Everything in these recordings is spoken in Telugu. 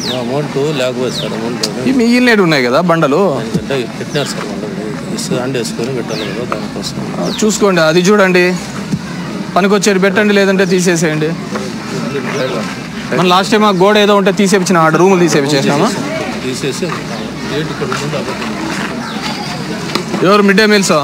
అమౌంట్ లేకపోతే సార్ అమౌంట్ ఈ మిగిలినవి ఉన్నాయి కదా బండలు ఎందుకంటే పెట్టినారు సార్ వాళ్ళు ఇస్తే హ్యాండ్ వేసుకొని పెట్టాలి కదా దానికోసం ఆ, చూసుకోండి అది చూడండి పనికొచ్చేది పెట్టండి లేదంటే తీసేసేయండి మన లాస్ట్ టైం ఆ గోడ ఏదో ఉంటే తీసేపించిన ఆడ రూములు తీసేపించేసినామా తీసేసి గేట్ ఇక్కడ ఉంది అబద్ధం ఎవరు మిడ్ డే మీల్స్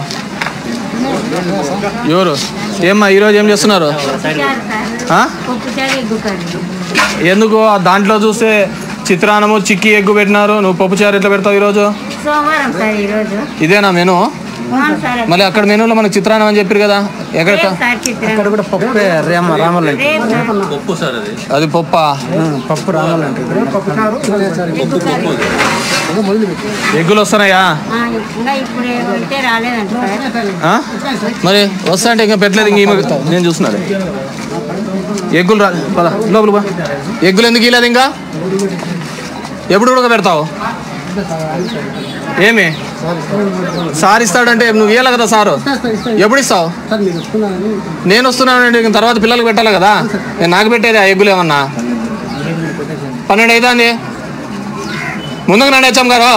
ఎవరు ఏమ్మా ఈరోజు ఏం చేస్తున్నారు ఆ? పప్పుచారు ఎగ్గు కర్రీ ఎందుకు ఆ దాంట్లో చూస్తే చిత్రాన్నము చిక్కీ ఎగ్గు పెట్టినారు నువ్వు పప్పుచారు ఎట్లా పెడతావు ఈరోజు సోమవారం సార్ ఈరోజు ఇదేనా మెను అవును సార్ మళ్ళీ అక్కడ మెనూలో మనకు చిత్రాన్నం అని చెప్పారు కదా ఎక్కడ రేపు సార్ చిత్రం కూడా పప్పే రేమ రామల్ అంటే రేపు సార్ పప్పు సార్ అది అది పప్పా పప్పు రామల్ అంటే ఎగ్గు కర్రీ ఎగ్గులు వస్తున్నాయా ఆ, ఇంకా ఇప్పుడు ఉంటే రాలేదంట సార్ ఆ? మరి వస్తా అంటే ఇంకా పెట్టలేదు ఇంక ఈమె నేను చూస్తున్నాను ఎగ్గులు రా పద లోపల పో. ఎగ్గులు ఎందుకు ఇలేదు ఇంకా ఎప్పుడు ఉడక పెడతావు ఏమి సార్ ఇస్తాడంటే నువ్వు ఇవ్వాలి కదా సారు ఎప్పుడు ఇస్తావు నేను వస్తున్నానండి ఇంక తర్వాత పిల్లలకు పెట్టాలి కదా నేను నాకు పెట్టేది ఆ ఎగ్గులు ఏమన్నా పన్నెండు అవుతుంది ముందుకు రండి హెచ్ఎం గారు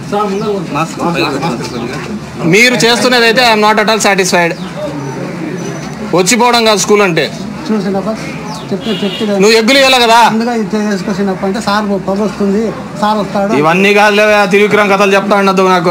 మీరు చేస్తున్నది అయితే I'm not at all satisfied వచ్చిపోవడం కాదు స్కూల్ అంటే చూసినప్ప చెప్తే చెప్తే నువ్వు ఎగ్గులు ఇవ్వాలి కదా ముందుగా ఇది చేసుకొచ్చినప్ప అంటే సార్ పబ్బు వస్తుంది సార్ వస్తాడు ఇవన్నీ కాదులే తిరుగురం కథలు చెప్తా ఉండద్దు నాకు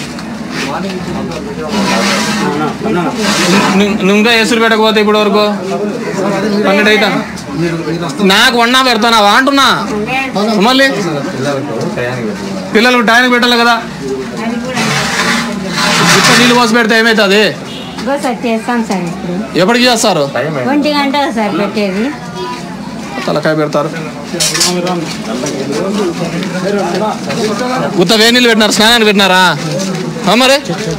ను- నువ్వు ఇంకా ఎసురు పెట్టకపోతే ఇప్పటి వరకు పన్నెండు అయితే నాకు వన్నా పెడతానా అంటున్నా మళ్ళీ పిల్లలకు టైంకి పెట్టాలి కదా అది కూడా ఇప్పుడు నీళ్ళు పోసి పెడితే ఏమవుతుంది ఇగో సార్ చేస్తాం సార్ ఇప్పుడు ఎప్పటికి చేస్తారు ఒంటి గంట సార్ పెట్టేది తలకాయ పెడతారు ఉత్త వేడి నీళ్ళు పెట్టినారు స్నానానికి పెట్టినారా ఆ మరి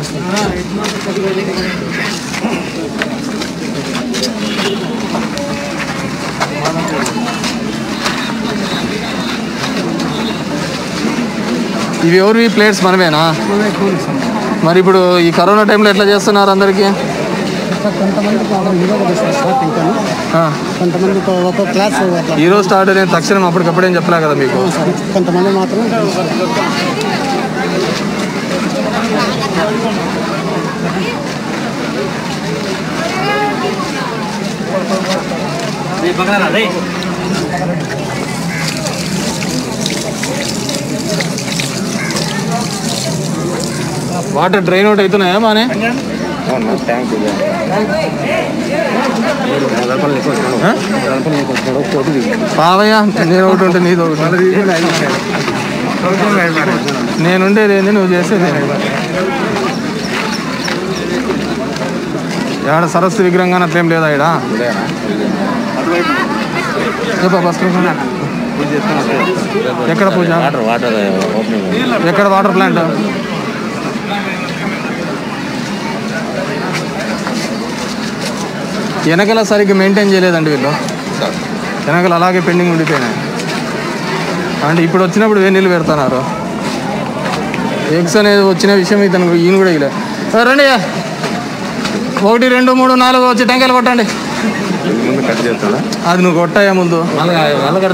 ఇవి ఎవరివి ప్లేట్స్ మనమేనా మరి ఇప్పుడు ఈ కరోనా టైంలో ఎట్లా చేస్తున్నారు అందరికీ కొంతమంది హీరో స్టార్ట్ ఇంకా ఆ. కొంతమంది ఒక- ఒక క్లాస్ అట్లా ఈ రోజు స్టార్ట్ నేను తక్షణం అప్పటికప్పుడేం చెప్పలే కదా మీకు సార్ కొంతమంది మాత్రం వాటర్ డ్రైన్ అవుట్ అవుతున్నాయా బానే ఆ? పావయ్యా నేను ఒకటి ఉంటే నీది ఒకటి నేనుండేది ఏంది నువ్వు చేసేది ఏంది? ఏడ సరస్సు విగ్రహం కానీ అట్లేం లేదా ఇడ ఎక్కడ పూజ వాటర్ వాటర్ ఓపెనింగ్ ఎక్కడ వాటర్ ప్లాంట్ వెనకల సరిగ్గా మెయింటైన్ చేయలేదండి వీళ్ళు వెనకలు అలాగే పెండింగ్ ఉండిపోయినాయి అంటే ఇప్పుడు వచ్చినప్పుడు వేడి నీళ్ళు పెడుతున్నారు ఎగ్స్ అనేది వచ్చిన విషయం ఇతను ఈయన కూడా ఇలా రండి ఒకటి రెండు మూడు నాలుగు వచ్చి టెంకాయలు కొట్టండి ముందు కట్ చేస్తాడా అది నువ్వు కొట్టాయా ముందు మళ్ళీ మళ్ళీ